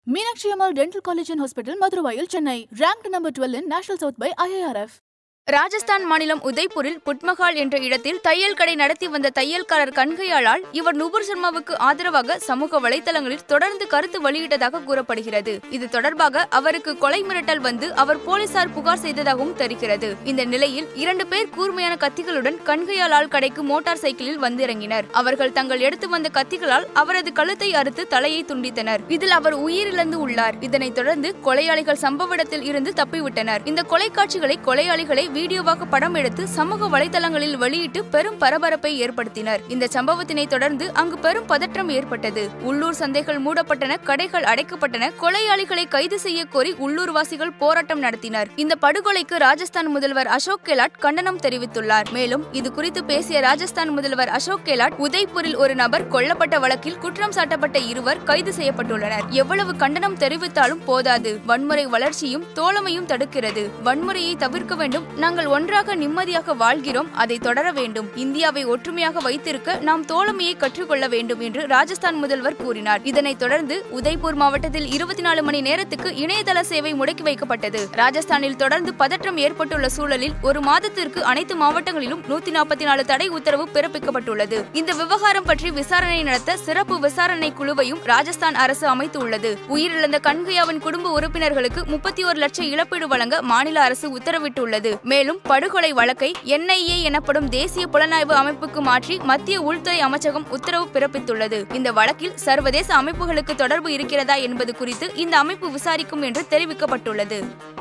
Meenakshi Ammal Dental College and Hospital, Madurai, Chennai. Ranked number 12 in National South by IIRF. Rajasthan மாநிலம் உதய்பூரில் புட்மஹால் என்ற இடத்தில் தையல் கடை நடத்தி வந்த தையல்காரர் கண்கையாளால் இவர் நுபுர் சர்மாவுக்கு ஆதரவாக சமூக வலைதளங்களில் தொடர்ந்து கருத்து வெளியிட்டதாக கூறப்படுகிறது இது தொடர்பாக அவருக்கு கொலை மிரட்டல் வந்து அவர் போலீசார் புகார் செய்ததாகவும் தெரிகிறது இந்த நிலையில் இரண்டு பேர் கூர்மையான கத்திகளுடன் கண்கையாளால் கடைக்கு மோட்டார் சைக்கிளில் வந்திறங்கினர் அவர்கள் தங்கள் எடுத்து வந்த கத்திகளால் அவரது கழுத்தை அறுத்து தலையை துண்டித்தனர் இதில் அவர் உயிரிழந்து உள்ளார் இதனைத் தொடர்ந்து கொலையாளிகள் சம்பவ இடத்தில் இருந்து தப்பிவிட்டனர் இந்த கொலை காட்சிகளை கொலையாளிகளை வீடியோவாக படம் எடுத்து சமூக வலைதளங்களில் வெளியிட்டு பெரும் பரபரப்பை ஏற்படுத்தினர் இந்த சம்பவத்தினை தொடர்ந்து அங்கு பெரும் பதற்றம் ஏற்பட்டது உள்ளூர் சந்தைகள் மூடப்பட்டன கடைகள் அடைக்கப்பட்டன கொலையாளிகளை கைது செய்ய கோரி உள்ளூர்வாசிகள் போராட்டம் நடத்தினர் இந்த படுகொலைக்கு ராஜஸ்தான் முதல்வர் அசோக் கெலாட் கண்டனம் தெரிவித்துள்ளார் மேலும் இது குறித்து பேசிய ராஜஸ்தான் முதல்வர் அசோக் கெலாட் உதய்பூரில் ஒரு நபர் கொல்லப்பட்ட வழக்கில் குற்றம் சாட்டப்பட்ட இருவர் கைது செய்யப்பட்டுள்ளனர் எவ்வளவு கண்டனம் தெரிவித்தாலும் போதாது வன்முறை வளர்ச்சியும் தோழமையும் தடுக்கிறது வன்முறையை தவிர்க்க வேண்டும் நாங்கள் ஒன்றாக நிம்மதியாக வாழ்கிறோம் அதை தொடர வேண்டும் இந்தியாவை ஒற்றுமையாக வைத்திருக்க நாம் தோழமையை கற்றுக்கொள்ள வேண்டும் என்று ராஜஸ்தான் முதல்வர் கூறினார் இதனைத் தொடர்ந்து உதய்பூர் மாவட்டத்தில் இருபத்தி நாலு மணி நேரத்துக்கு இணையதள சேவை முடக்கி வைக்கப்பட்டது ராஜஸ்தானில் தொடர்ந்து பதற்றம் ஏற்பட்டுள்ள சூழலில் ஒரு மாதத்திற்கு அனைத்து மாவட்டங்களிலும் நூத்தி நாற்பத்தி நாலு தடை உத்தரவு பிறப்பிக்கப்பட்டுள்ளது இந்த விவகாரம் பற்றி விசாரணை நடத்த சிறப்பு விசாரணை குழுவையும் ராஜஸ்தான் அரசு அமைத்துள்ளது உயிரிழந்த கண்கையாவின் குடும்ப உறுப்பினர்களுக்கு முப்பத்தி ஒரு லட்சம் இழப்பீடு வழங்க மாநில அரசு உத்தரவிட்டுள்ளது மேலும் படுகொலை வழக்கை என்ஐஏ எனப்படும் தேசிய புலனாய்வு அமைப்புக்கு மாற்றி மத்திய உள்துறை அமைச்சகம் உத்தரவு பிறப்பித்துள்ளது இந்த வழக்கில் சர்வதேச அமைப்புகளுக்கு தொடர்பு இருக்கிறதா என்பது குறித்து இந்த அமைப்பு விசாரிக்கும் என்று தெரிவிக்கப்பட்டுள்ளது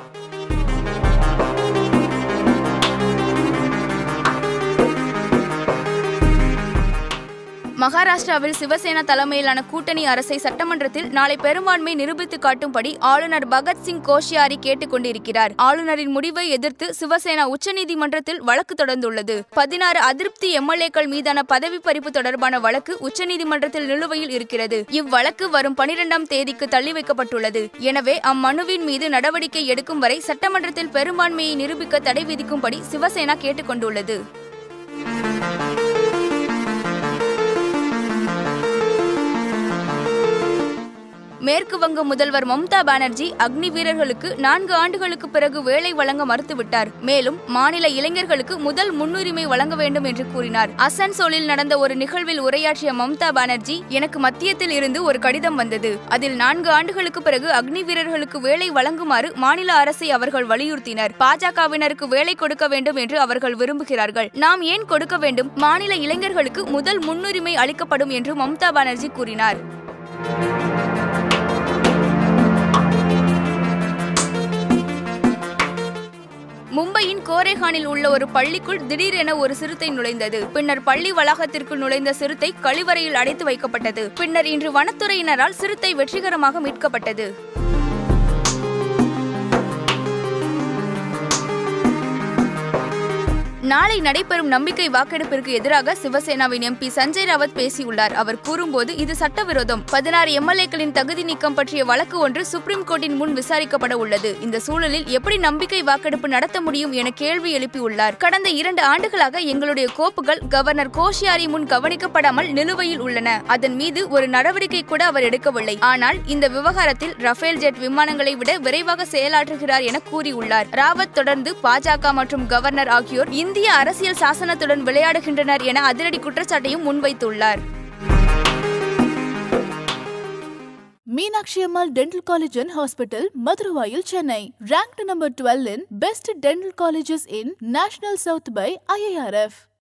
மகாராஷ்டிராவில் சிவசேனா தலைமையிலான கூட்டணி அரசை சட்டமன்றத்தில் நாளை பெரும்பான்மை நிரூபித்து காட்டும்படி ஆளுநர் பகத்சிங் கோஷியாரி கேட்டுக் கொண்டிருக்கிறார் ஆளுநரின் முடிவை எதிர்த்து சிவசேனா உச்சநீதிமன்றத்தில் வழக்கு தொடர்ந்துள்ளது பதினாறு அதிருப்தி எம்எல்ஏக்கள் மீதான பதவி பறிப்பு தொடர்பான வழக்கு உச்சநீதிமன்றத்தில் நிலுவையில் இருக்கிறது இவ்வழக்கு வரும் பனிரெண்டாம் தேதிக்கு தள்ளி வைக்கப்பட்டுள்ளது எனவே அம்மனுவின் மீது நடவடிக்கை எடுக்கும் வரை சட்டமன்றத்தில் பெரும்பான்மையை நிரூபிக்க தடை விதிக்கும்படி சிவசேனா கேட்டுக் கொண்டுள்ளது மேற்கு வங்க முதல்வர் மம்தா பானர்ஜி அக்னி வீரர்களுக்கு நான்கு ஆண்டுகளுக்கு பிறகு வேலை வழங்க மறுத்துவிட்டார் மேலும் மாநில இளைஞர்களுக்கு முதல் முன்னுரிமை வழங்க வேண்டும் என்று கூறினார் அசன்சோலில் நடந்த ஒரு நிகழ்வில் உரையாற்றிய மம்தா பானர்ஜி எனக்கு மத்தியத்தில் இருந்து ஒரு கடிதம் வந்தது அதில் நான்கு ஆண்டுகளுக்கு பிறகு அக்னி வீரர்களுக்கு வேலை வழங்குமாறு மாநில அரசை அவர்கள் வலியுறுத்தினர் பாஜகவினருக்கு வேலை கொடுக்க வேண்டும் என்று அவர்கள் விரும்புகிறார்கள் நாம் ஏன் கொடுக்க வேண்டும் மாநில இளைஞர்களுக்கு முதல் முன்னுரிமை அளிக்கப்படும் என்று மம்தா பானர்ஜி கூறினார் மும்பையின் கோரேகானில் உள்ள ஒரு பள்ளிக்குள் திடீரென ஒரு சிறுத்தை நுழைந்தது பின்னர் பள்ளி வளாகத்திற்குள் நுழைந்த சிறுத்தை கழிவறையில் அடைத்து வைக்கப்பட்டது பின்னர் இன்று வனத்துறையினரால் சிறுத்தை வெற்றிகரமாக மீட்கப்பட்டது நாளை நடைபெறும் நம்பிக்கை வாக்கெடுப்பிற்கு எதிராக சிவசேனாவின் எம்பி சஞ்சய் ராவத் பேசியுள்ளார் அவர் கூறும்போது இது சட்டவிரோதம் பதினாறு எம்எல்ஏக்களின் தகுதி நீக்கம் பற்றிய வழக்கு ஒன்று சுப்ரீம் கோர்ட்டின் முன் விசாரிக்கப்பட உள்ளது இந்த சூழலில் எப்படி நம்பிக்கை வாக்கெடுப்பு நடத்த முடியும் என கேள்வி எழுப்பியுள்ளார் கடந்த இரண்டு ஆண்டுகளாக எங்களுடைய கோப்புகள் கவர்னர் கோஷியாரி முன் கவனிக்கப்படாமல் நிலுவையில் உள்ளன அதன் மீது ஒரு நடவடிக்கை கூட அவர் எடுக்கவில்லை ஆனால் இந்த விவகாரத்தில் ரஃபேல் ஜெட் விமானங்களை விட விரைவாக செயலாற்றுகிறார் என கூறியுள்ளார் ராவத் தொடர்ந்து பாஜக மற்றும் கவர்னர் ஆகியோர் இந்திய அரசியல் சாசனத்துடன் விளையாடுகின்றனர் என அதிரடி குற்றச்சாட்டையும் முன்வைத்துள்ளார் Meenakshi Ammal Dental College and Hospital, Madurai, Chennai. Ranked number 12 in Best Dental Colleges in National South by IIRF.